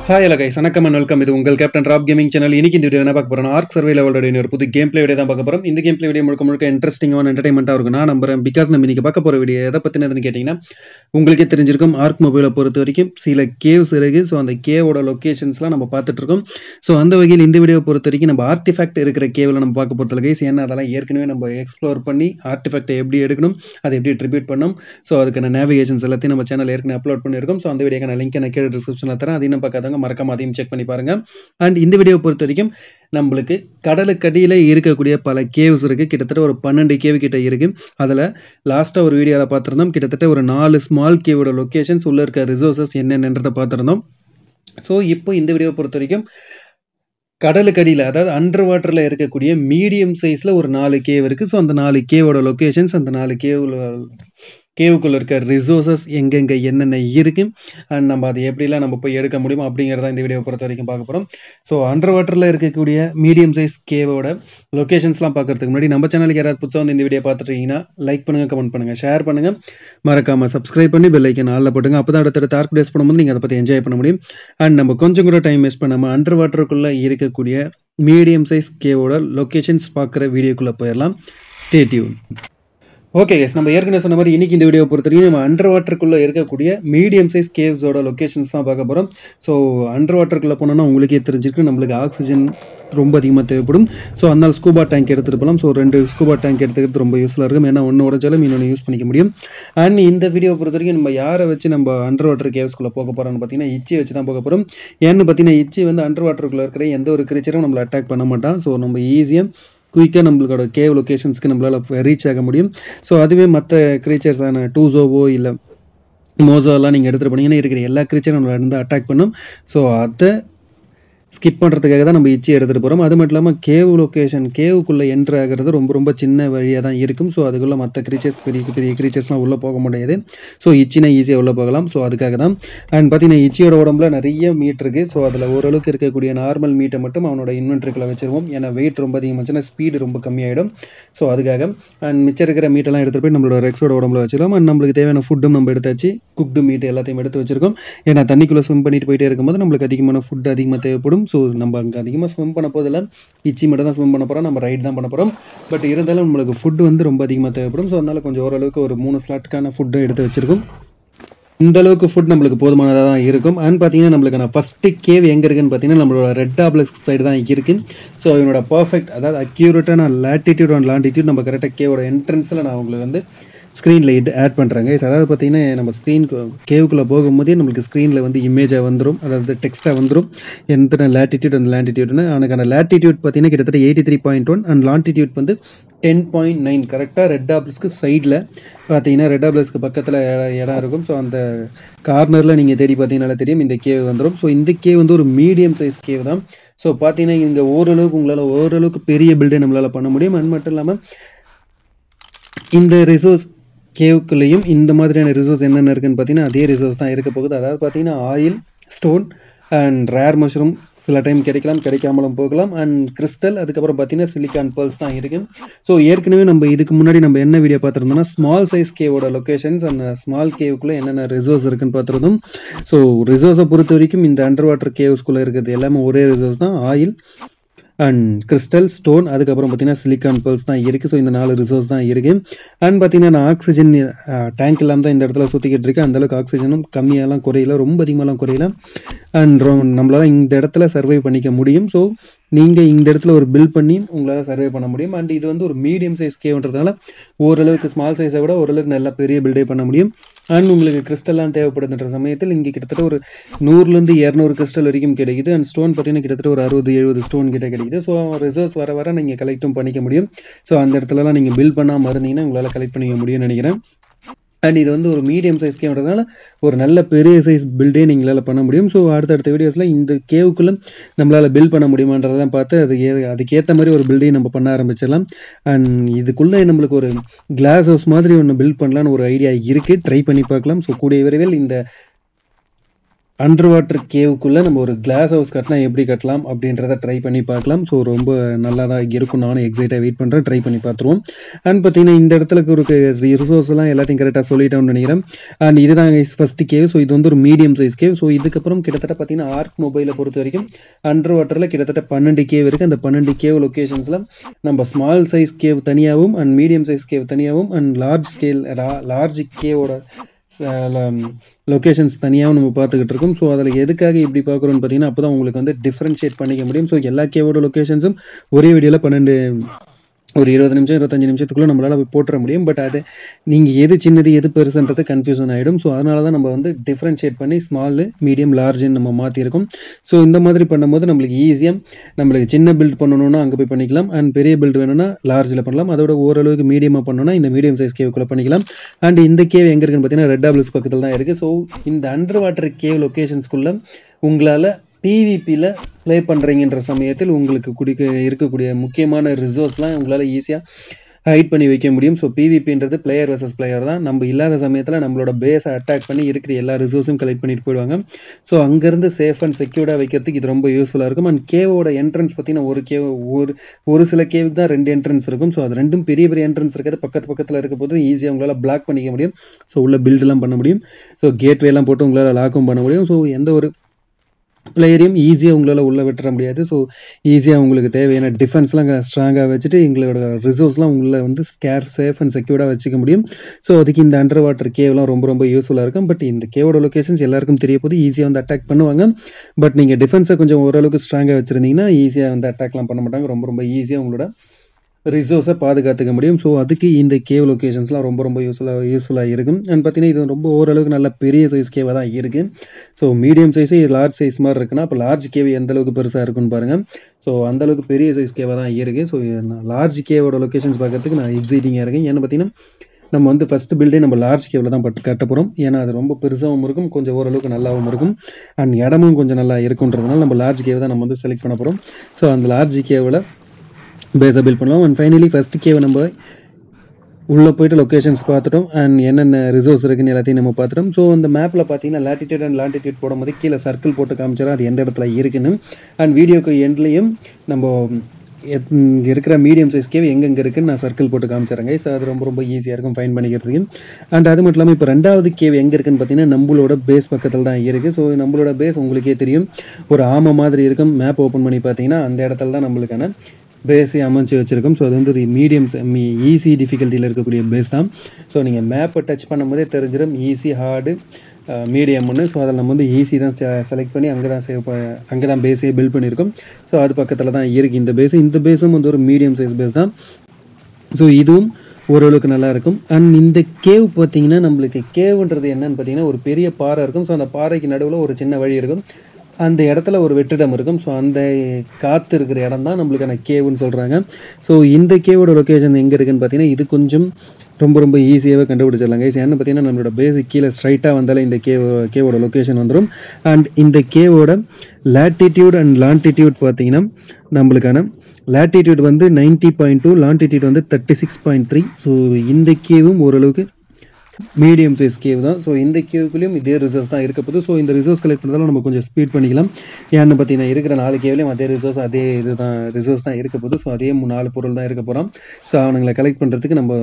hi hello guys வணக்கம் and welcome இது உங்கள் கேப்டன் ராப் கேமிங் சேனல் இன்னைக்கு இந்த வீடியோ என்ன பார்க்க போறோம் ஆர்க் சர்வே லெவலோட ஒரு புது கேம் பிளே வீடியோ தான் பார்க்க போறோம் இந்த கேம் பிளே வீடியோ முழுக்க முழுக்க இன்ட்ரெஸ்டிங்கான என்டர்டைன்மெண்ட்டாக இருக்கும் நான் நம்புறேன் பிகாஸ் நம்ம இன்னைக்கு பார்க்க போற வீடியோ எதை பத்தினதுன்னு கேட்டிங்கன்னா உங்களுக்கே தெரிஞ்சிருக்கும் ஆர்க் மொபைலை பொறுத்த வரைக்கும் சில கேவ்ஸ் இருக்கு ஸோ அந்த கேவோட லொக்கேஷன்ஸ்லாம் நம்ம பார்த்துட்டு இருக்கோம் ஸோ அந்த வகையில் இந்த வீடியோ பொறுத்த வரைக்கும் நம்ம ஆர்டிஃபேக்ட் இருக்கிற கேவில் நம்ம பார்க்க போகிறது கைஸ் ஏன்னா அதெல்லாம் ஏற்கனவே நம்ம எக்ஸ்ப்ளோர் பண்ணி ஆர்டிஃபேக்டை எப்படி எடுக்கணும் அதை எப்படி ட்ரிபியூட் பண்ணணும் ஸோ அதுக்கான நேவிகேஷன்ஸ் எல்லாத்தையும் நம்ம சேனல் ஏற்கனவே அப்லோட் பண்ணியிருக்கோம் ஸோ அந்த வீடியோக்கான லிங்க் நான் கீழே டிஸ்கிரிப்ஷனில் தரேன் அதையும் பார்க்காதவங்க மறக்காம அதையும் செக் பண்ணி பாருங்க அண்ட் இந்த வீடியோ பொறுத்த வரைக்கும் நம்மளுக்கு கடலுக்கடியில் இருக்கக்கூடிய பல கேவ்ஸ் இருக்குது கிட்டத்தட்ட ஒரு பன்னெண்டு கேவ் கிட்ட இருக்குது அதில் லாஸ்ட்டாக ஒரு வீடியோவில் பார்த்துருந்தோம் கிட்டத்தட்ட ஒரு நாலு ஸ்மால் கேவோட லொக்கேஷன்ஸ் உள்ளே இருக்க ரிசோர்ஸஸ் என்னென்னன்றதை பார்த்துருந்தோம் ஸோ இப்போ இந்த வீடியோ பொறுத்த வரைக்கும் கடலுக்கு அடியில் அதாவது அண்டர் வாட்டரில் இருக்கக்கூடிய மீடியம் சைஸில் ஒரு நாலு கேவ் இருக்குது ஸோ அந்த நாலு கேவோட லொக்கேஷன்ஸ் அந்த நாலு கேவில் கேவுக்குள்ளே இருக்க ரிசோர்ஸஸ் எங்கெங்கே என்னென்ன இருக்குது அண்ட் நம்ம அதை எப்படிலாம் நம்ம போய் எடுக்க முடியும் அப்படிங்கிறத இந்த வீடியோ பொறுத்த வரைக்கும் பார்க்க போகிறோம் ஸோ அண்டர் வாட்டரில் இருக்கக்கூடிய மீடியம் சைஸ் கேவோட லொக்கேஷன்ஸ்லாம் பார்க்கறதுக்கு முன்னாடி நம்ம சேனலுக்கு யாராவது புதுசாக வந்து இந்த வீடியோ பார்த்துட்டீங்கன்னா லைக் பண்ணுங்கள் கமெண்ட் பண்ணுங்கள் ஷேர் பண்ணுங்கள் மறக்காமல் சப்ஸ்கிரைப் பண்ணி பெல் ஐக்கன் ஆளில் போட்டுங்க அப்போ தான் அடுத்தடுத்த ஆர்க் டேஸ் பண்ணும்போது நீங்கள் அதை பற்றி என்ஜாய் பண்ண முடியும் அண்ட் நம்ம கொஞ்சம் கூட டைம் வேஸ்ட் பண்ணாமல் அண்டர் வாட்டருக்குள்ளே இருக்கக்கூடிய மீடியம் சைஸ் கேவோட லொக்கேஷன்ஸ் பார்க்குற வீடியோக்குள்ளே போயிடலாம் ஸ்டேட்யூன் ஓகே எஸ் நம்ம ஏற்கனவே சொன்ன மாதிரி இன்னைக்கு இந்த வீடியோ பொறுத்த வரைக்கும் நம்ம அண்டர் வாட்டருக்குள்ளே இருக்கக்கூடிய மீடியம் சைஸ் கேவ்ஸோட லொக்கேஷன்ஸ் தான் பார்க்க போகிறோம் ஸோ அண்டர் வாட்டருக்குள்ளே போனோம்னா உங்களுக்கே தெரிஞ்சிருக்கு நம்மளுக்கு ஆக்சிஜன் ரொம்ப அதிகமாக தேவைப்படும் ஸோ அதனால் ஸ்கூபா டேங்க் எடுத்துகிட்டு போகலாம் ஸோ ரெண்டு ஸ்கூபா டேங்க் எடுத்துக்கிறது ரொம்ப யூஸ்ஃபுல்லாக இருக்கும் ஏன்னா ஒன்று உடச்சாலும் இன்னொன்று யூஸ் பண்ணிக்க முடியும் அண்ட் இந்த வீடியோ பொறுத்த வரைக்கும் நம்ம யாரை வச்சு நம்ம அண்டர் வாட்டர் கேவ்ஸ்குள்ளே போக போகிறோம்னு பார்த்தீங்கன்னா இச்சி வச்சு தான் போக போகிறோம் ஏன்னு பார்த்தீங்கன்னா இச்சி வந்து அண்டர் வாட்டருக்குள்ளே இருக்கிற எந்த ஒரு கிரீச்சரும் நம்மளை அட்டாக் பண்ண மாட்டான் ஸோ நம்ம ஈஸியாக குயிக்காக நம்மளோட கேவ் லொக்கேஷன்ஸ்க்கு நம்மளால் ரீச் ஆக முடியும் ஸோ அதுவே மற்ற க்ரீச்சர்ஸான டூசோவோ இல்லை மோசோலாம் நீங்கள் எடுத்துகிட்டு போனீங்கன்னா இருக்கிற எல்லா க்ரீச்சரும் நம்மளை வந்து அட்டாக் பண்ணும் ஸோ அதை ஸ்கிப் பண்ணுறதுக்காக தான் நம்ம இச்சி எடுத்துகிட்டு போகிறோம் அது மட்டும் இல்லாமல் கேவ் லொக்கேஷன் கேவுக்குள்ளே என்ட்ரு ஆகிறது ரொம்ப ரொம்ப சின்ன வழியாக தான் இருக்கும் ஸோ அதுக்குள்ளே மற்ற க்ரீச்சர்ஸ் பெரிய பெரிய க்ரீச்சர்ஸ்லாம் உள்ளே போக முடியாது ஸோ இச்சினா ஈஸியாக உள்ளே போகலாம் ஸோ அதுக்காக தான் அண்ட் பார்த்தீங்கன்னா இச்சியோட உடம்புல நிறைய மீட் இருக்குது ஸோ அதில் ஓரளவுக்கு இருக்கக்கூடிய நார்மல் மீட்டை மட்டும் அவனோட இன்வென்ட்ரிக்குள்ளே வச்சிருவோம் ஏன்னா வெயிட் ரொம்ப அதிகமாச்சுன்னா ஸ்பீடு ரொம்ப கம்மியாயிடும் ஸோ அதுக்காக அண்ட் மிச்சம் இருக்கிற மீட்டெல்லாம் எடுத்துகிட்டு போய் நம்மளோட ரெக்ஸோட உடம்புல வச்சிருக்கோம் அண்ட் நம்மளுக்கு தேவையான ஃபுட்டும் நம்ம எடுத்தாச்சு குக்டு மீட் எல்லாத்தையும் எடுத்து வச்சிருக்கோம் ஏன்னா தண்ணிக்குள்ளே ஸ்விம் பண்ணிட்டு போயிட்டே இருக்கும்போது நம்மளுக்கு அதிகமான ஃபுட் அதிகமாக தேவைப்படும் ஸோ நம்ம அங்கே அதிகமாக ஸ்விம் பண்ண போதில் இச்சி மட்டும் தான் ஸ்விம் பண்ண போகிறோம் நம்ம ரைட் தான் பண்ண போகிறோம் பட் இருந்தாலும் நம்மளுக்கு ஃபுட் வந்து ரொம்ப அதிகமாக தேவைப்படும் ஸோ அதனால் கொஞ்சம் ஓரளவுக்கு ஒரு மூணு ஸ்லாட்டுக்கான ஃபுட்டும் எடுத்து வச்சிருக்கோம் இந்த அளவுக்கு ஃபுட் நம்மளுக்கு போதுமானதாக தான் இருக்கும் அண்ட் பார்த்தீங்கன்னா நம்மளுக்கான ஃபஸ்ட்டு கேவ் எங்கே இருக்குன்னு பார்த்தீங்கன்னா நம்மளோட ரெட் ஆப்லஸ் சைடு தான் இருக்குது ஸோ இவனோட பர்ஃபெக்ட் அதாவது அக்யூரேட்டான லேட்டிடியூட் அண்ட் லாண்டிடியூட் நம்ம கரெக்டாக கேவோட என்ட்ரன்ஸில் நான் உங்களுக்கு வந்து ஸ்க்ரீனில் இட் ஆட் பண்ணுறாங்க அதாவது பார்த்தீங்கன்னா நம்ம ஸ்க்ரீன் கேவுக்குள்ளே போகும்போதே நம்மளுக்கு ஸ்க்ரீனில் வந்து இமேஜாக வந்துடும் அதாவது டெக்ஸ்ட்டாக வந்துடும் எந்த லேட்டிடியூட் அண்ட் லேண்டிடியூட்னு அதுக்கான லேட்டிடியூட் பார்த்தீங்கன்னா கிட்டத்தட்ட eighty three point one and longitude வந்து டென் பாயிண்ட் நைன் கரெக்டாக ரெட் ஆப்லஸ்க்கு சைடில் பார்த்தீங்கன்னா ரெட் ஆப்லஸ்க்கு பக்கத்தில் இடம் இருக்கும் ஸோ அந்த கார்னரில் நீங்கள் தேடி பார்த்தீங்கன்னால தெரியும் இந்த கேவ் வந்துடும் ஸோ இந்த கேவ் வந்து ஒரு மீடியம் சைஸ் கேவ் தான் ஸோ பார்த்தீங்கன்னா இங்கே ஓரளவுக்கு உங்களால் ஓரளவுக்கு பெரிய பில்டே நம்மளால் பண்ண முடியும் அது மட்டும் இல்லாமல் இந்த ரிசோர்ஸ் கேவுக்குள்ளேயும் இந்த மாதிரியான ரிசோர்ஸ் என்னென்ன இருக்குன்னு பார்த்தீங்கன்னா அதே ரிசோர்ஸ் தான் இருக்க போகுது அதாவது பார்த்தீங்கன்னா oil stone and rare mushroom சில டைம் கிடைக்கலாம் கிடைக்காமலும் போகலாம் அண்ட் கிறிஸ்டல் அதுக்கப்புறம் பார்த்தீங்கன்னா சிலிக்கான் பேர்ல்ஸ் தான் இருக்குது ஸோ ஏற்கனவே நம்ம இதுக்கு முன்னாடி நம்ம என்ன வீடியோ பார்த்துருந்தோம்னா ஸ்மால் சைஸ் கேவோட லொக்கேஷன்ஸ் அந்த ஸ்மால் கேவுக்குள்ளே என்னென்ன ரிசோர்ஸ் இருக்குன்னு பார்த்துருந்தோம் ஸோ ரிசோர்ஸை பொறுத்த வரைக்கும் இந்த அண்டர் வாட்டர் கேவ்ஸ்குள்ளே இருக்கிறது எல்லாமே ஒரே ரிசோர்ஸ் தான் ஆயில் அண்ட் கிறிஸ்டல் ஸ்டோன் அதுக்கப்புறம் பார்த்தீங்கன்னா சிலிக்கான் பேர்ல்ஸ் தான் இருக்குது ஸோ இந்த நாலு ரிசோர்ஸ் தான் இருக்குது அண்ட் பார்த்தீங்கன்னா நான் ஆக்சிஜன் டேங்க் இல்லாமல் தான் இந்த இடத்துல சுற்றிக்கிட்டு இருக்கேன் அந்தளவுக்கு ஆக்சிஜனும் கம்மியாலாம் குறையல ரொம்ப அதிகமாகலாம் குறையல அண்ட் நம்மளால் இந்த இடத்துல சர்வை பண்ணிக்க முடியும் ஸோ நீங்கள் இந்த இடத்துல ஒரு பில் பண்ணி உங்களால் சர்வே பண்ண முடியும் அண்ட் இது வந்து ஒரு மீடியம் சைஸ் கேவ்ன்றதுனால ஓரளவுக்கு ஸ்மால் சைஸை விட ஓரளவுக்கு நல்லா பெரிய பில்டே பண்ண முடியும் அண்ட் உங்களுக்கு கிறிஸ்டல்லாம் தேவைப்படுதுன்ற சமயத்தில் இங்கே கிட்டத்தட்ட ஒரு நூறுலேருந்து இரநூறு கிறிஸ்டல் வரைக்கும் கிடைக்குது அண்ட் ஸ்டோன் பார்த்தீங்கன்னா கிட்டத்தட்ட ஒரு அறுபது எழுபது ஸ்டோன் கிட்ட கிடைக்குது ஸோ ரிசர்வ்ஸ் வர வர நீங்கள் கலெக்டும் பண்ணிக்க முடியும் ஸோ அந்த இடத்துலலாம் நீங்கள் பில் பண்ணாமல் இருந்தீங்கன்னா உங்களால் கலெக்ட் பண்ணிக்க முடியும்னு நினைக்கிறேன் அண்ட் இது வந்து ஒரு மீடியம் சைஸ் கேம்ன்றதுனால ஒரு நல்ல பெரிய சைஸ் பில்டே நீங்களால் பண்ண முடியும் ஸோ அடுத்தடுத்த வீடியோஸில் இந்த கேவுக்குள்ளே நம்மளால் பில்ட் பண்ண முடியுமான்றதெல்லாம் பார்த்து அது ஏ அதுக்கேற்ற மாதிரி ஒரு பில்டையும் நம்ம பண்ண ஆரம்பிச்சிடலாம் அண்ட் இதுக்குள்ளே நம்மளுக்கு ஒரு கிளாஸ் ஹவுஸ் மாதிரி ஒன்று பில்ட் பண்ணலான்னு ஒரு ஐடியா இருக்குது ட்ரை பண்ணி பார்க்கலாம் ஸோ கூடிய விரைவில் இந்த அண்டர் வாட்டர் கேவுக்குள்ளே நம்ம ஒரு கிளாஸ் ஹவுஸ் கட்டினா எப்படி கட்டலாம் அப்படின்றத ட்ரை பண்ணி பார்க்கலாம் ஸோ ரொம்ப நல்லா தான் இருக்கும் நானும் எக்ஸைட்டாக வெயிட் பண்ணுறேன் ட்ரை பண்ணி பார்த்துருவோம் அண்ட் பார்த்தீங்கன்னா இந்த இடத்துல இருக்க ரிசோர்ஸ் எல்லாம் எல்லாத்தையும் கரெக்டாக சொல்லிட்டோம்னு நினைக்கிறேன் அண்ட் இதுதான் ஃபர்ஸ்ட் கேவ் ஸோ இது வந்து ஒரு மீடியம் சைஸ் கேவ் ஸோ இதுக்கப்புறம் கிட்டத்தட்ட பார்த்தீங்கன்னா ஆர்க் மொபைலை பொறுத்த வரைக்கும் அண்டர் வாட்டரில் கிட்டத்தட்ட பன்னெண்டு கேவ் இருக்குது அந்த பன்னெண்டு கேவ் லொக்கேஷன்ஸில் நம்ம ஸ்மால் சைஸ் கேவ் தனியாகவும் அண்ட் மீடியம் சைஸ் கேவ் தனியாகவும் அண்ட் லார்ஜ் ஸ்கேல் லார்ஜ் கேவோட லொக்கேஷன்ஸ் தனியாகவும் நம்ம பார்த்துக்கிட்டு இருக்கோம் ஸோ அதில் எதுக்காக இப்படி பார்க்குறோன்னு பார்த்தீங்கன்னா அப்போ தான் உங்களுக்கு வந்து டிஃப்ரென்ஷியேட் பண்ணிக்க முடியும் ஸோ எல்லா கேவோட லொக்கேஷன்ஸும் ஒரே வீடியோவில் பன்னெண்டு ஒரு இருபது நிமிஷம் இருபத்தஞ்சு நிமிஷத்துக்குள்ளே நம்மளால் போய் போட்டுற முடியும் பட் அது நீங்கள் எது சின்னது எது பெருசுன்றது கன்ஃபியூஷன் ஆகிடும் ஸோ அதனால தான் நம்ம வந்து டிஃப்ரென்ஷியேட் பண்ணி ஸ்மால் மீடியம் லார்ஜ்னு நம்ம மாற்றிருக்கோம் ஸோ இந்த மாதிரி பண்ணும்போது நம்மளுக்கு ஈஸியாக நம்மளுக்கு சின்ன பில்ட் பண்ணணும்னா அங்கே போய் பண்ணிக்கலாம் அண்ட் பெரிய பில்ட் வேணும்னா லார்ஜில் பண்ணலாம் அதோட ஓரளவுக்கு மீடியமாக பண்ணணும்னா இந்த மீடியம் சைஸ் கேவுக்குள்ளே பண்ணிக்கலாம் அண்ட் இந்த கேவ் எங்கே இருக்குன்னு பார்த்தீங்கன்னா ரெட் டபுள்ஸ் பக்கத்தில் தான் இருக்குது ஸோ இந்த அண்டர் வாட்டர் கேவ் லொக்கேஷன்ஸ்குள்ளே உங்களால் பிவிபியில் ப்ளே பண்ணுறீங்கன்ற சமயத்தில் உங்களுக்கு குடிக்க இருக்கக்கூடிய முக்கியமான ரிசோர்ஸ்லாம் உங்களால் ஈஸியாக ஹைட் பண்ணி வைக்க முடியும் ஸோ பிவிபின்றது பிளேயர் வர்சஸ் பிளேயர் தான் நம்ம இல்லாத சமயத்தில் நம்மளோட பேஸை அட்டாக் பண்ணி இருக்கிற எல்லா ரிசோர்ஸும் கலெக்ட் பண்ணிட்டு போயிடுவாங்க ஸோ அங்கேருந்து சேஃப் அண்ட் செக்யூர்டாக வைக்கிறதுக்கு இது ரொம்ப யூஸ்ஃபுல்லாக இருக்கும் அண்ட் கேவோட என்ட்ரன்ஸ் பார்த்தீங்கன்னா ஒரு கேவ் ஒரு ஒரு சில கேவுக்கு தான் ரெண்டு என்ட்ரன்ஸ் இருக்கும் ஸோ அது ரெண்டும் பெரிய பெரிய என்ட்ரன்ஸ் இருக்கிறது பக்கத்து பக்கத்தில் இருக்க போது ஈஸியாக உங்களால் பிளாக் பண்ணிக்க முடியும் ஸோ உள்ள பில்டெலாம் பண்ண முடியும் ஸோ கேட்வேலாம் போட்டு உங்களால் லாக்கும் பண்ண முடியும் ஸோ எந்த ஒரு பிளேயரையும் ஈஸியாக உங்களால் உள்ளே விட்டுற முடியாது ஸோ ஈஸியாக உங்களுக்கு தேவையான டிஃபென்ஸ்லாம் ஸ்ட்ராங்காக வச்சுட்டு எங்களோட ரிசோர்ஸ்லாம் உங்களை வந்து ஸ்கேர் சேஃப் அண்ட் செக்யூர்டாக வச்சுக்க முடியும் ஸோ அதுக்கு இந்த அண்டர் வாட்டர் கேவ்லாம் ரொம்ப ரொம்ப யூஸ்ஃபுல்லாக இருக்கும் பட் இந்த கேவோட லொக்கேஷன்ஸ் எல்லாருக்கும் தெரிய போது ஈஸியாக வந்து அட்டாக் பண்ணுவாங்க பட் நீங்கள் டிஃபென்ஸை கொஞ்சம் ஓரளவுக்கு ஸ்ட்ராங்காக வச்சுருந்தீங்கன்னா ஈஸியாக வந்து அட்டாக்லாம் பண்ண மாட்டாங்க ரொம்ப ரொம்ப ஈஸியாக உங்களோட ரிசோர்ஸை பாதுகாத்துக்க முடியும் ஸோ அதுக்கு இந்த கேவ் லொக்கேஷன்ஸ்லாம் ரொம்ப ரொம்ப யூஸ்ஃபுல்லாக யூஸ்ஃபுல்லாக இருக்கும் அண்ட் பார்த்தீங்கன்னா இது ரொம்ப ஓரளவுக்கு நல்ல பெரிய சைஸ் கேவாக தான் இருக்குது ஸோ மீடியம் சைஸே லார்ஜ் சைஸ் மாதிரி இருக்குன்னா அப்போ லார்ஜ் கேவ் எந்த அளவுக்கு பெருசாக இருக்குன்னு பாருங்கள் ஸோ அந்த அளவுக்கு பெரிய சைஸ் கேவாக தான் இருக்குது ஸோ லார்ஜ் கேவோட லொக்கேஷன்ஸ் பார்க்கறதுக்கு நான் எக்ஸைட்டிங்காக இருக்கேன் ஏன்னா பார்த்தீங்கன்னா நம்ம வந்து ஃபஸ்ட்டு பில்டே நம்ம லார்ஜ் கேவில் தான் பட்டு கட்ட போகிறோம் ஏன்னா அது ரொம்ப பெருசாகவும் இருக்கும் கொஞ்சம் ஓரளவுக்கு நல்லாவும் இருக்கும் அண்ட் இடமும் கொஞ்சம் நல்லா இருக்குன்றதுனால நம்ம லார்ஜ் கேவ் தான் நம்ம வந்து செலக்ட் பண்ண போகிறோம் ஸோ அந்த லார்ஜ் கேவில் பேஸை பில்ட் பண்ணுவோம் அண்ட் ஃபைனலி ஃபஸ்ட் கேவை நம்ம உள்ளே போயிட்டு லொக்கேஷன்ஸ் பார்த்துட்டோம் அண்ட் என்னென்ன ரிசோர்ஸ் இருக்குன்னு எல்லாத்தையும் நம்ம பார்த்துட்டோம் ஸோ அந்த மேப்பில் பார்த்தீங்கன்னா லாட்டிடியூட் அண்ட் லாட்டிடியூட் போடும்போது கீழே சர்க்கிள் போட்டு காமிச்சிடும் அது எந்த இடத்துல இருக்குன்னு அண்ட் வீடியோக்கு எண்ட்லேயும் நம்ம இங்கே இருக்கிற மீடியம் சைஸ் கேவ் எங்கெங்கே இருக்குன்னு நான் சர்க்கிள் போட்டு காமிச்சிடுறேங்க ஸோ அது ரொம்ப ரொம்ப ஈஸியாக இருக்கும் ஃபைன் பண்ணிக்கிறதுக்கு அண்ட் அது மட்டும் இல்லாமல் இப்போ ரெண்டாவது கேவ் எங்கே இருக்குன்னு பார்த்தீங்கன்னா நம்மளோட பேஸ் பக்கத்தில் தான் இருக்குது ஸோ நம்மளோட பேஸ் உங்களுக்கே தெரியும் ஒரு ஆமை மாதிரி இருக்கும் மேப் ஓப்பன் பண்ணி பார்த்தீங்கன்னா அந்த இடத்துல தான் நம்மளுக்கான பேஸை அமைச்சு வச்சுருக்கோம் ஸோ அது வந்து ஒரு மீடியம் ஈஸி டிஃபிகல்ட்டியில் இருக்கக்கூடிய பேஸ் தான் ஸோ நீங்கள் மேப்பை டச் பண்ணும்போதே தெரிஞ்சிடும் ஈஸி ஹார்டு மீடியம்னு ஸோ அதில் நம்ம வந்து ஈஸி தான் செலக்ட் பண்ணி அங்கே தான் சேவ் அங்கே தான் பேஸே பில்ட் பண்ணியிருக்கோம் ஸோ அது பக்கத்தில் தான் இருக்குது இந்த பேஸ் இந்த பேஸும் வந்து ஒரு மீடியம் சைஸ் பேஸ் தான் ஸோ இதுவும் ஓரளவுக்கு நல்லா இருக்கும் அண்ட் இந்த கேவ் பார்த்தீங்கன்னா நம்மளுக்கு கேவ்ன்றது என்னன்னு பார்த்தீங்கன்னா ஒரு பெரிய பாறை இருக்கும் ஸோ அந்த பாறைக்கு நடுவில் ஒரு சின்ன வழி இருக்கும் அந்த இடத்துல ஒரு வெற்றிடம் இருக்கும் ஸோ அந்த காற்று இருக்கிற இடம் தான் நம்மளுக்கான கேவுன்னு சொல்கிறாங்க ஸோ இந்த கேவோட லொக்கேஷன் எங்கே இருக்குன்னு பார்த்தீங்கன்னா இது கொஞ்சம் ரொம்ப ரொம்ப ஈஸியாகவே கண்டுபிடிச்சிடலாம் கைஸ் ஏன்னு பார்த்தீங்கன்னா நம்மளோட பேசிக் கீழே ஸ்ட்ரைட்டாக வந்தாலே இந்த கேவ் கேவோட லொக்கேஷன் வந்துடும் அண்ட் இந்த கேவோட லாட்டிடியூட் அண்ட் லான்டிடியூட் பார்த்தீங்கன்னா நம்மளுக்கான லாட்டிடியூட் வந்து நைன்ட்டி பாயிண்ட் டூ லான்டிடியூட் வந்து thirty six point three so இந்த கேவும் ஓரளவுக்கு மீடியம் சைஸ் கேவ் தான் ஸோ இந்த கேவுக்குள்ளேயும் இதே ரிசோர்ஸ் தான் இருக்க போகுது ஸோ இந்த ரிசோர்ஸ் கலெக்ட் பண்ணுறதால நம்ம கொஞ்சம் ஸ்பீட் பண்ணிக்கலாம் ஏன்னு பார்த்தீங்கன்னா இருக்கிற நாலு கேவ்லேயும் அதே ரிசோர்ஸ் அதே இது தான் ரிசோர்ஸ் தான் இருக்க போகுது ஸோ அதே நாலு பொருள் தான் இருக்க போகிறோம் ஸோ அவனுங்களை கலெக்ட் பண்ணுறதுக்கு நம்ம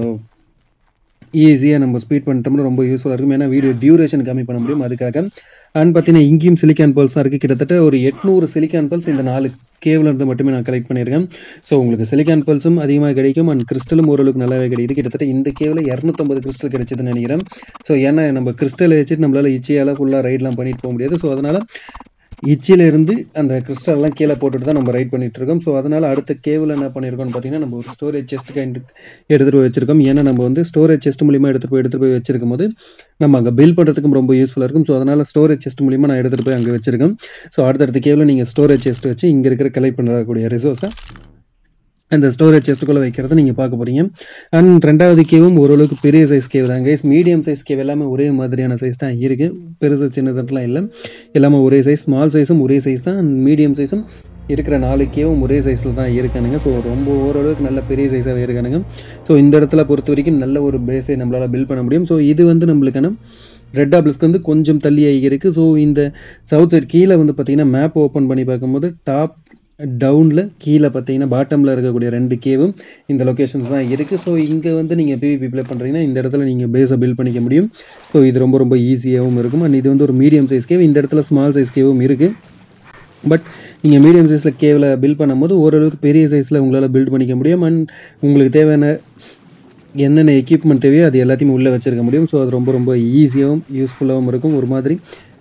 ஈஸியாக நம்ம ஸ்பீட் பண்ணிட்டோம்னா ரொம்ப யூஸ்ஃபுல்லாக இருக்கும் ஏன்னா வீடியோ டியூரேஷன் கம்மி பண்ண முடியும் அதுக்காக அண்ட் பார்த்தீங்கன்னா இங்கேயும் சிலிக்கான் பல்ஸ் தான் இருக்குது கிட்டத்தட்ட ஒரு எட்நூறு சிலிக்கான் பல்ஸ் இந்த நாலு கேவில் இருந்து மட்டுமே நான் கலெக்ட் பண்ணியிருக்கேன் ஸோ உங்களுக்கு சிலிக்கான் பல்ஸும் அதிகமாக கிடைக்கும் அண்ட் கிறிஸ்டலும் ஓரளவுக்கு நல்லாவே கிடைக்குது கிட்டத்தட்ட இந்த கேவில் இரநூத்தம்பது கிறிஸ்டல் கிடைச்சதுன்னு நினைக்கிறேன் ஸோ ஏன்னா நம்ம கிறிஸ்டலை வச்சுட்டு நம்மளால் இச்சையால் ஃபுல்லாக ரைட்லாம் பண்ணிட்டு போக முடியாது ஸோ அதனால் இச்சிலேருந்து அந்த கிறிஸ்டல்லாம் கீழே போட்டுட்டு தான் நம்ம ரைட் பண்ணிட்டு இருக்கோம் ஸோ அதனால் அடுத்த கேவில் என்ன பண்ணியிருக்கோம்னு பார்த்தீங்கன்னா நம்ம ஒரு ஸ்டோரேஜ் செஸ்ட் கைண்ட் எடுத்துகிட்டு போய் வச்சிருக்கோம் ஏன்னா நம்ம வந்து ஸ்டோரேஜ் செஸ்ட் மூலியமாக எடுத்துகிட்டு போய் எடுத்துகிட்டு போய் வச்சிருக்கும் போது நம்ம அங்கே பில் பண்ணுறதுக்கும் ரொம்ப யூஸ்ஃபுல்லாக இருக்கும் ஸோ அதனால் ஸ்டோரேஜ் செஸ்ட் மூலியமாக நான் எடுத்துகிட்டு போய் அங்கே வச்சிருக்கேன் ஸோ அடுத்தடுத்த கேவில் நீங்கள் ஸ்டோரேஜ் செஸ்ட் வச்சு இங்கே இருக்கிற கலெக்ட் பண்ணக்கூடிய ரிசோர்ஸை அந்த ஸ்டோரேஜ் செஸ்ட்டுக்குள்ளே வைக்கிறத நீங்கள் பார்க்க போகிறீங்க அண்ட் ரெண்டாவது கேவும் ஓரளவுக்கு பெரிய சைஸ் கேவ் தான் கைஸ் மீடியம் சைஸ் கேவ் எல்லாமே ஒரே மாதிரியான சைஸ் தான் இருக்குது பெருசு சின்னதுலாம் இல்லை எல்லாமே ஒரே சைஸ் ஸ்மால் சைஸும் ஒரே சைஸ் தான் அண்ட் மீடியம் சைஸும் இருக்கிற நாலு கேவும் ஒரே சைஸில் தான் இருக்கானுங்க ஸோ ரொம்ப ஓரளவுக்கு நல்ல பெரிய சைஸாகவே இருக்கானுங்க ஸோ இந்த இடத்துல பொறுத்த வரைக்கும் நல்ல ஒரு பேஸை நம்மளால் பில்ட் பண்ண முடியும் ஸோ இது வந்து நம்மளுக்கான ரெட் ஆபிளிஸ்க்கு வந்து கொஞ்சம் தள்ளி இருக்குது ஸோ இந்த சவுத் சைடு கீழே வந்து பார்த்தீங்கன்னா மேப் ஓப்பன் பண்ணி பார்க்கும்போது டாப் டவுனில் கீழே பார்த்தீங்கன்னா பாட்டமில் இருக்கக்கூடிய ரெண்டு கேவும் இந்த லொக்கேஷன்ஸ் தான் இருக்குது ஸோ இங்கே வந்து நீங்கள் பிவிபி ப்ளே பண்ணுறீங்கன்னா இந்த இடத்துல நீங்கள் பேஸை பில்ட் பண்ணிக்க முடியும் ஸோ இது ரொம்ப ரொம்ப ஈஸியாகவும் இருக்கும் அண்ட் இது வந்து ஒரு மீடியம் சைஸ் கேவ் இந்த இடத்துல ஸ்மால் சைஸ் கேவும் இருக்குது பட் நீங்கள் மீடியம் சைஸில் கேவில் பில்ட் பண்ணும்போது ஓரளவுக்கு பெரிய சைஸில் உங்களால் பில்ட் பண்ணிக்க முடியும் அண்ட் உங்களுக்கு தேவையான என்னென்ன எக்யூப்மெண்ட் தேவையோ அது எல்லாத்தையுமே உள்ளே வச்சுருக்க முடியும் ஸோ அது ரொம்ப ரொம்ப ஈஸியாகவும் யூஸ்ஃபுல்லாகவும் இருக்கும் ஒரு மாதிரி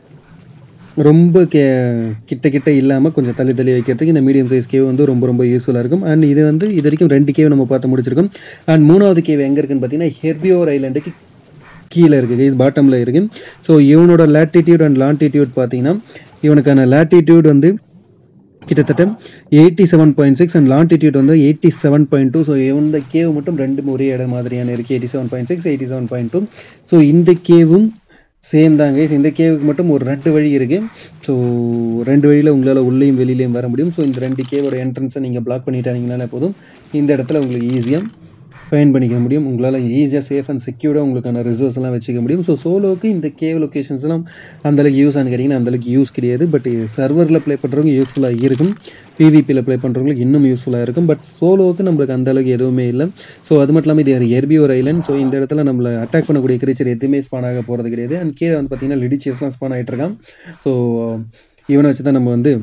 ரொம்ப கே கிட்ட கிட்ட இல்லாமல் கொஞ்சம் தள்ளி தள்ளி வைக்கிறதுக்கு இந்த மீடியம் சைஸ் கேவ் வந்து ரொம்ப ரொம்ப யூஸ்ஃபுல்லாக இருக்கும் அண்ட் இது வந்து இது வரைக்கும் ரெண்டு கேவ் நம்ம பார்த்து முடிச்சிருக்கோம் அண்ட் மூணாவது கேவ் எங்கே இருக்குன்னு பார்த்தீங்கன்னா ஹெர்பியோர் ஐலாண்டுக்கு கீழே இருக்குது இது பாட்டமில் இருக்குது ஸோ இவனோட லேட்டிடியூட் அண்ட் லாட்டிடியூட் பார்த்தீங்கன்னா இவனுக்கான லேட்டிடியூட் வந்து கிட்டத்தட்ட eighty seven point six and longitude வந்து eighty seven point two so இந்த கேவ் மட்டும் ரெண்டு ஒரே இடம் மாதிரியான இருக்குது eighty seven point six eighty seven point two so இந்த கேவும் சேம் தாங்க இந்த கேவுக்கு மட்டும் ஒரு ரெண்டு வழி இருக்குது ஸோ ரெண்டு வழியில் உங்களால் உள்ளேயும் வெளியிலையும் வர முடியும் ஸோ இந்த ரெண்டு கேவோட என்ட்ரன்ஸை நீங்கள் பிளாக் பண்ணிட்டாங்கனாலே போதும் இந்த இடத்துல உங்களுக்கு ஈஸியாக ஃபைன் பண்ணிக்க முடியும் உங்களால் ஈஸியாக சேஃப் அண்ட் செக்யூர்டாக உங்களுக்கான ரிசோர்ஸ் எல்லாம் வச்சுக்க முடியும் ஸோ சோலோவுக்கு இந்த கேவ் லொக்கேஷன்ஸ் எல்லாம் அந்தளவுக்கு யூஸ் ஆனு கேட்டிங்கன்னா அந்தளவுக்கு யூஸ் கிடையாது பட் சர்வரில் ப்ளே பண்ணுறவங்க யூஸ்ஃபுல்லாக இருக்கும் பிவிபியில் ப்ளே பண்ணுறவங்களுக்கு இன்னும் யூஸ்ஃபுல்லாக இருக்கும் பட் சோலோவுக்கு நம்மளுக்கு அந்த அளவுக்கு எதுவுமே இல்லை ஸோ அது மட்டும் இல்லாமல் இது எர்பி ஒரு ஐலண்ட் ஸோ இந்த இடத்துல நம்மளை அட்டாக் பண்ணக்கூடிய கிரீச்சர் எதுவுமே ஸ்பான் ஆக போகிறது கிடையாது அண்ட் கீழே வந்து பார்த்தீங்கன்னா லிடிச்சியஸ்லாம் ஸ்பான் ஆகிட்டு இருக்கான் ஸோ இவனை வச்சு தான் நம்ம வந்து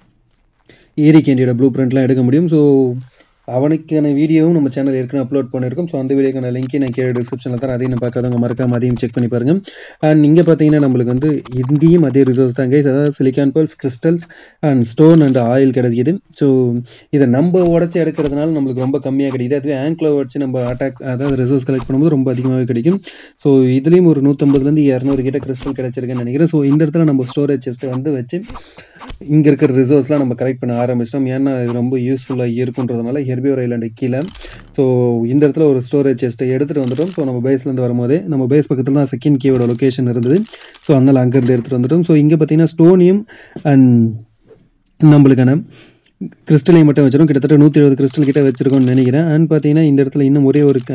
ஏரி கேண்டியோட ப்ளூ பிரிண்ட்லாம் எடுக்க முடியும் ஸோ அவனுக்கான வீடியோவும் நம்ம சேனல் ஏற்கனவே அப்லோட் பண்ணியிருக்கோம் ஸோ அந்த வீடியோக்கான லிங்க்கை நான் கீழே டிஸ்கிரிப்ஷனில் தான் அதையும் பார்க்காதவங்க மறக்காம அதையும் செக் பண்ணி பாருங்கள் அண்ட் இங்கே பார்த்தீங்கன்னா நம்மளுக்கு வந்து இங்கேயும் அதே ரிசோர்ஸ் தான் கைஸ் அதாவது silicon pearls crystals and stone and oil கிடைக்கிது ஸோ இதை நம்ம உடச்சி எடுக்கிறதுனால நம்மளுக்கு ரொம்ப கம்மியாக கிடைக்குது அதுவே ஆங்கிளோ வச்சு நம்ம அட்டாக் அதாவது ரிசோர்ஸ் கலெக்ட் பண்ணும்போது ரொம்ப அதிகமாகவே கிடைக்கும் ஸோ இதுலேயும் ஒரு நூற்றம்பதுலேருந்து இரநூறு கிட்ட கிறிஸ்டல் கிடச்சிருக்குன்னு நினைக்கிறேன் ஸோ இந்த இடத்துல நம்ம ஸ்டோரேஜ் செஸ்ட்டை வந்து வச்சு இங்கே இருக்கிற ரிசோர்ஸ்லாம் நம்ம கலெக்ட் பண்ண ஆரம்பிச்சிட்டோம் ஏன்னா இது ரொம்ப யூஸ்ஃபுல்லாக இருக்குன்றதுனால ஹெர்பியோர் ஐலாண்டு கீழே ஸோ இந்த இடத்துல ஒரு ஸ்டோரேஜ் செஸ்ட்டை எடுத்துகிட்டு வந்துட்டோம் ஸோ நம்ம பேஸ்லேருந்து வரும்போதே நம்ம பேஸ் பக்கத்தில் தான் செகண்ட் கீயோட லொக்கேஷன் இருந்தது ஸோ அதனால் அங்கேருந்து எடுத்துகிட்டு வந்துட்டோம் ஸோ இங்கே பார்த்தீங்கன்னா ஸ்டோனியம் அண்ட் நம்மளுக்கான கிறிஸ்டலையும் மட்டும் வச்சிடும் கிட்டத்தட்ட நூற்றி இருபது கிறிஸ்டல் கிட்ட வச்சிருக்கோம்னு நினைக்கிறேன் அண்ட் பார்த்தீங்கன்னா இந்த இடத்துல இன்னும் ஒரே ஒரு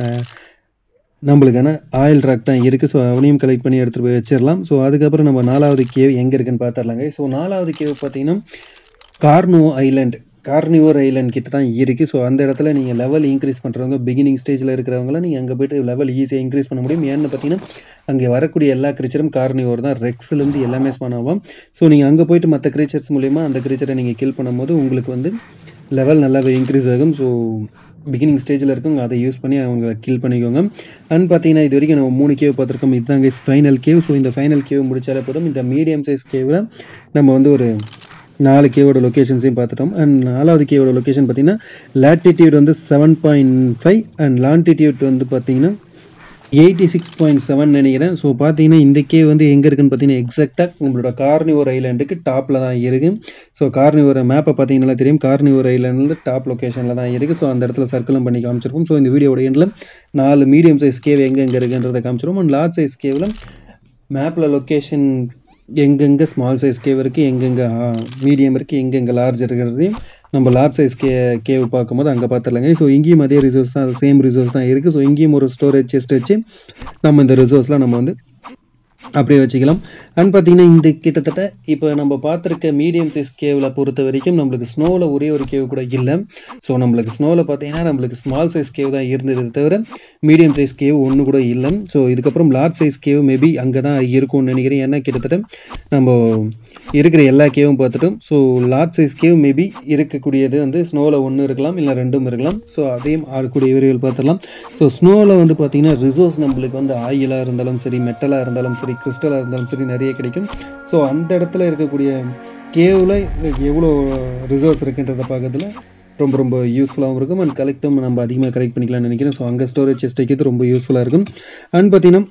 நம்மளுக்கான ஆயில் ட்ராக் தான் இருக்குது ஸோ அவனையும் கலெக்ட் பண்ணி எடுத்துகிட்டு போய் வச்சிடலாம் ஸோ அதுக்கப்புறம் நம்ம நாலாவது கேவ் எங்கே இருக்குன்னு பார்த்துடலாங்க ஸோ நாலாவது கேவ் பார்த்தீங்கன்னா கார்னோ ஐலாண்ட் கார்னிவோர் ஐலாண்ட் கிட்ட தான் இருக்குது ஸோ அந்த இடத்துல நீங்கள் லெவல் இன்க்ரீஸ் பண்ணுறவங்க பிகினிங் ஸ்டேஜில் இருக்கிறவங்களாம் நீங்கள் அங்கே போய்ட்டு லெவல் ஈஸியாக இன்க்ரீஸ் பண்ண முடியும் ஏன்னு பார்த்தீங்கன்னா அங்கே வரக்கூடிய எல்லா கிரீச்சரும் கார்னிவோர் தான் ரெக்ஸ்லேருந்து எல்லாமே ஸ்பான் ஆகும் ஸோ நீங்கள் அங்கே போயிட்டு மற்ற கிரீச்சர்ஸ் மூலிமா அந்த கிரீச்சரை நீங்கள் கில் பண்ணும்போது உங்களுக்கு வந்து லெவல் நல்லாவே இன்க்ரீஸ் ஆகும் ஸோ பிகினிங் ஸ்டேஜில் இருக்கவங்க அதை யூஸ் பண்ணி அவங்க கில் பண்ணிக்கோங்க அண்ட் பார்த்தீங்கன்னா இது வரைக்கும் நம்ம மூணு கேவ் பார்த்துருக்கோம் இதுதாங்க ஃபைனல் கேவ் ஸோ இந்த ஃபைனல் கேவ் முடிச்சாலே போதும் இந்த மீடியம் சைஸ் கேவில் நம்ம வந்து ஒரு நாலு கேவோட லொக்கேஷன்ஸையும் பார்த்துட்டோம் அண்ட் நாலாவது கேவோட லொக்கேஷன் பார்த்தீங்கன்னா லேட்டிடியூட் வந்து seven point five and longitude வந்து பார்த்தீங்கன்னா எயிட்டி சிக்ஸ் பாயிண்ட் செவன் நினைக்கிறேன் ஸோ பார்த்தீங்கன்னா இந்த கேவ் வந்து எங்கே இருக்குன்னு பார்த்தீங்கன்னா எக்ஸாக்டாக உங்களோட கார்னிவோர் ஐலாண்டுக்கு டாப்பில் தான் இருக்குது ஸோ கார்னிவோர் மேப்பை பார்த்தீங்கன்னா தெரியும் கார்னிவோர் ஐலாண்டில் டாப் லொக்கேஷனில் தான் இருக்குது ஸோ அந்த இடத்துல சர்க்கிளும் பண்ணி காமிச்சிருப்போம் ஸோ இந்த வீடியோட எண்டில் நாலு மீடியம் சைஸ் கேவ் எங்கே எங்கே இருக்குன்றதை காமிச்சிருவோம் அண்ட் லார்ஜ் சைஸ் கேவில் மேப்பில் லொக்கேஷன் எங்கெங்கே ஸ்மால் சைஸ் கேவ் இருக்குது எங்கெங்கே மீடியம் இருக்குது எங்கெங்கே லார்ஜ் இருக்கிறதையும் நம்ம லார்ஜ் சைஸ் கே கேவ் பார்க்கும்போது அங்கே பார்த்துடலாங்க ஸோ இங்கேயும் அதே ரிசோர்ஸ் தான் சேம் ரிசோர்ஸ் தான் இருக்குது ஸோ இங்கேயும் ஒரு ஸ்டோரேஜ் செஸ்ட் வச்சு நம்ம இந்த ரிசோர்ஸ்லாம் நம்ம வந்து அப்படியே வச்சுக்கலாம் அண்ட் பார்த்தீங்கன்னா இந்த கிட்டத்தட்ட இப்போ நம்ம பார்த்துருக்க மீடியம் சைஸ் கேவில் பொறுத்த வரைக்கும் நம்மளுக்கு ஸ்னோவில் ஒரே ஒரு கேவ் கூட இல்லை ஸோ நம்மளுக்கு ஸ்னோவில் பார்த்தீங்கன்னா நம்மளுக்கு ஸ்மால் சைஸ் கேவ் தான் இருந்தது தவிர மீடியம் சைஸ் கேவ் ஒன்று கூட இல்லை ஸோ இதுக்கப்புறம் லார்ஜ் சைஸ் கேவ் மேபி அங்கே தான் இருக்கும்னு நினைக்கிறேன் ஏன்னா கிட்டத்தட்ட நம்ம இருக்கிற எல்லா கேவும் பார்த்துட்டோம் so large size cave maybe இருக்கக்கூடியது வந்து ஸ்னோவில் ஒன்று இருக்கலாம் இல்லை ரெண்டும் இருக்கலாம் ஸோ அதையும் ஆடக்கூடிய விரைவில் பார்த்துடலாம் ஸோ ஸ்னோவில் வந்து பார்த்தீங்கன்னா ரிசோர்ஸ் நம்மளுக்கு வந்து ஆயிலாக இருந்தாலும் சரி மெட்டலாக இருந்தாலும் சரி கிறிஸ்டலாக இருந்தாலும் சரி நிறைய கிடைக்கும் ஸோ அந்த இடத்துல இருக்கக்கூடிய கேவில் எவ்வளோ ரிசோர்ஸ் இருக்குன்றதை பார்க்கறதுல ரொம்ப ரொம்ப யூஸ்ஃபுல்லாகவும் இருக்கும் அண்ட் கலெக்டும் நம்ம அதிகமாக கலெக்ட் பண்ணிக்கலாம்னு நினைக்கிறேன் ஸோ அங்கே ஸ்டோரேஜ் செஸ்ட் வைக்கிறது ரொம்ப யூஸ்ஃபுல்லாக இருக்கும் அண்ட் பார்த்தீங்கன்னா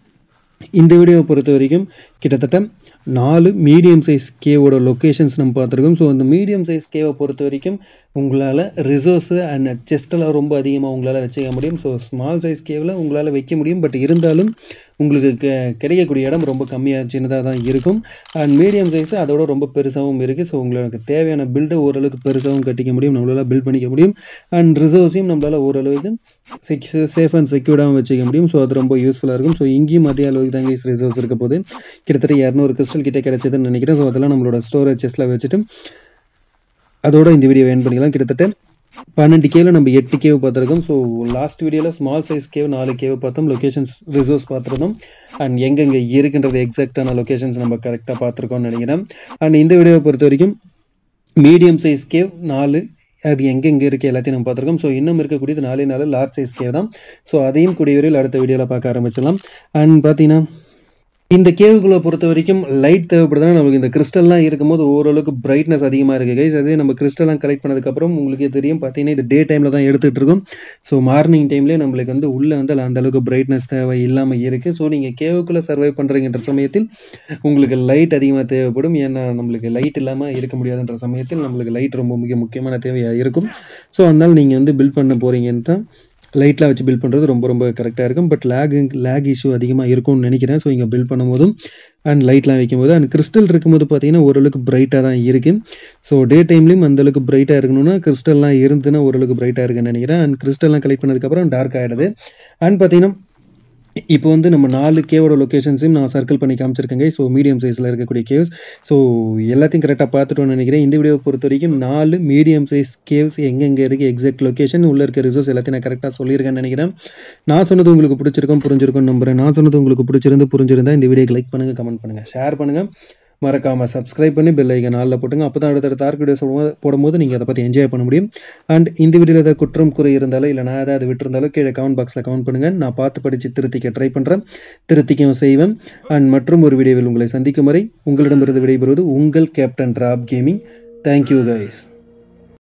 இந்த வீடியோவை பொறுத்த வரைக்கும் கிட்டத்தட்ட நாலு மீடியம் சைஸ் கேவோட லொக்கேஷன்ஸ் நம்ம பார்த்துருக்கோம் ஸோ அந்த மீடியம் சைஸ் கேவை பொறுத்த வரைக்கும் உங்களால் ரிசோர்ஸு அண்ட் செஸ்டெல்லாம் ரொம்ப அதிகமாக உங்களால் வச்சுக்க முடியும் ஸோ ஸ்மால் சைஸ் கேவில் உங்களால் வைக்க முடியும் பட் இருந்தாலும் உங்களுக்கு கெ கிடைக்கக்கூடிய இடம் ரொம்ப கம்மியாக சின்னதாக தான் இருக்கும் அண்ட் மீடியம் சைஸ் அதோட ரொம்ப பெருசாகவும் இருக்குது ஸோ உங்களுக்கு தேவையான பில்டை ஓரளவுக்கு பெருசாகவும் கட்டிக்க முடியும் நம்மளால் பில்ட் பண்ணிக்க முடியும் அண்ட் ரிசர்வ்ஸையும் நம்மளால் ஓரளவுக்கு செக் சேஃப் அண்ட் செக்யூர்டாகவும் வச்சுக்க முடியும் ஸோ அது ரொம்ப யூஸ்ஃபுல்லாக இருக்கும் ஸோ இங்கேயும் அதே அளவுக்கு தாங்க ரிசர்வ்ஸ் இருக்க போது கிட்டத்தட்ட இரநூறு கிறிஸ்டல் கிட்ட கிடைச்சதுன்னு நினைக்கிறேன் ஸோ அதெல்லாம் நம்மளோட ஸ்டோரேஜ் செஸ்ட்டில் வச்சுட்டு அதோட இந்த வீடியோ ஏன் பண்ணிக்கலாம் கிட்டத்தட்ட பன்னெண்டு கேவில் நம்ம எட்டு கேவ் பார்த்துருக்கோம் ஸோ லாஸ்ட் வீடியோவில் ஸ்மால் சைஸ் கேவ் நாலு கேவ் பார்த்தோம் லொக்கேஷன்ஸ் ரிசோர்ஸ் பார்த்துருந்தோம் அண்ட் எங்கெங்கே இருக்குன்றது எக்ஸாக்டான லொக்கேஷன்ஸ் நம்ம கரெக்டாக பார்த்துருக்கோம்னு நினைக்கிறேன் அண்ட் இந்த வீடியோவை பொறுத்த வரைக்கும் மீடியம் சைஸ் கேவ் நாலு அது எங்கெங்கே இருக்குது எல்லாத்தையும் நம்ம பார்த்துருக்கோம் ஸோ இன்னும் இருக்கக்கூடியது நாலே நாலு லார்ஜ் சைஸ் கேவ் தான் ஸோ அதையும் கூடிய வரையில் அடுத்த வீடியோவில் பார்க்க ஆரம்பிச்சிடலாம் அண்ட் பார்த்தீங்கன்னா இந்த கேவுக்குள்ளே பொறுத்த வரைக்கும் லைட் தேவைப்படுதுன்னா நமக்கு இந்த கிறிஸ்டல்லாம் இருக்கும்போது ஓரளவுக்கு பிரைட்னஸ் அதிகமாக இருக்குது கைஸ் அதே நம்ம கிறிஸ்டல்லாம் கலெக்ட் பண்ணதுக்கப்புறம் உங்களுக்கே தெரியும் பார்த்தீங்கன்னா இது டே டைமில் தான் எடுத்துகிட்டு இருக்கோம் ஸோ மார்னிங் டைம்லேயே நம்மளுக்கு வந்து உள்ளே வந்து அந்த அளவுக்கு பிரைட்னஸ் தேவை இல்லாமல் இருக்குது ஸோ நீங்கள் கேவுக்குள்ளே சர்வை பண்ணுறீங்கன்ற சமயத்தில் உங்களுக்கு லைட் அதிகமாக தேவைப்படும் ஏன்னா நம்மளுக்கு லைட் இல்லாமல் இருக்க முடியாதுன்ற சமயத்தில் நம்மளுக்கு லைட் ரொம்ப மிக முக்கியமான தேவையாக இருக்கும் ஸோ அதனால் நீங்கள் வந்து பில்ட் பண்ண போகிறீங்கன்ட்டு லைட்லாம் வச்சு பில்ட் பண்ணுறது ரொம்ப ரொம்ப கரெக்டாக இருக்கும் பட் லேக் லேக் இஷ்யூ அதிகமாக இருக்கும்னு நினைக்கிறேன் ஸோ இங்கே பில்ட் பண்ணும்போதும் அண்ட் லைட்லாம் வைக்கும்போது அண்ட் கிறிஸ்டல் இருக்கும்போது பார்த்தீங்கன்னா ஓரளவுக்கு பிரைட்டாக தான் இருக்குது ஸோ டே டைம்லேயும் அந்தளவுக்கு பிரைட்டாக இருக்கணும்னா கிறிஸ்டல்லாம் இருந்துன்னா ஓரளவுக்கு பிரைட்டாக இருக்குன்னு நினைக்கிறேன் அண்ட் கிறிஸ்டல்லாம் கலெக்ட் பண்ணதுக்கப்புறம் டார்க் ஆகிடுது அண்ட் பார்த்தீங்கன்னா இப்போ வந்து நம்ம நாலு கேவோட லொக்கேஷன்ஸையும் நான் சர்க்கிள் பண்ணி காமிச்சிருக்கேங்க ஸோ மீடியம் சைஸில் இருக்கக்கூடிய கேவ்ஸ் ஸோ எல்லாத்தையும் கரெக்டாக பார்த்துட்டோம்னு நினைக்கிறேன் இந்த வீடியோவை பொறுத்த வரைக்கும் நாலு மீடியம் சைஸ் கேவ்ஸ் எங்கெங்கே இருக்குது எக்ஸாக்ட் லொக்கேஷன் உள்ளே இருக்க ரிசோர்ஸ் எல்லாத்தையும் நான் கரெக்டாக சொல்லியிருக்கேன்னு நினைக்கிறேன் நான் சொன்னது உங்களுக்கு பிடிச்சிருக்கும் புரிஞ்சிருக்கும் நம்புறேன் நான் சொன்னது உங்களுக்கு பிடிச்சிருந்து புரிஞ்சிருந்தா இந்த வீடியோக்கு லைக் பண்ணுங்கள் கமெண்ட் பண்ணுங்கள் ஷேர் பண்ணுங்கள் மறக்காமல் சப்ஸ்கிரைப் பண்ணி பெல் ஐக்கன் நாளில் போட்டுங்க அப்போ தான் அடுத்தடுத்த ஆர்க் வீடியோஸ் போடும்போது நீங்கள் அதை பற்றி என்ஜாய் பண்ண முடியும் அண்ட் இந்த வீடியோவில் ஏதாவது குற்றம் குறை இருந்தாலும் இல்லை நான் ஏதாவது விட்டுருந்தாலும் கீழே கமெண்ட் பாக்ஸில் கமெண்ட் பண்ணுங்கள் நான் பார்த்து படித்து திருத்திக்க ட்ரை பண்ணுறேன் திருத்திக்கவும் செய்வேன் அண்ட் மற்றும் ஒரு வீடியோவில் உங்களை சந்திக்கும் வரை உங்களிடமிருந்து விடைபெறுவது உங்கள் Captain Rap Gaming thank you guys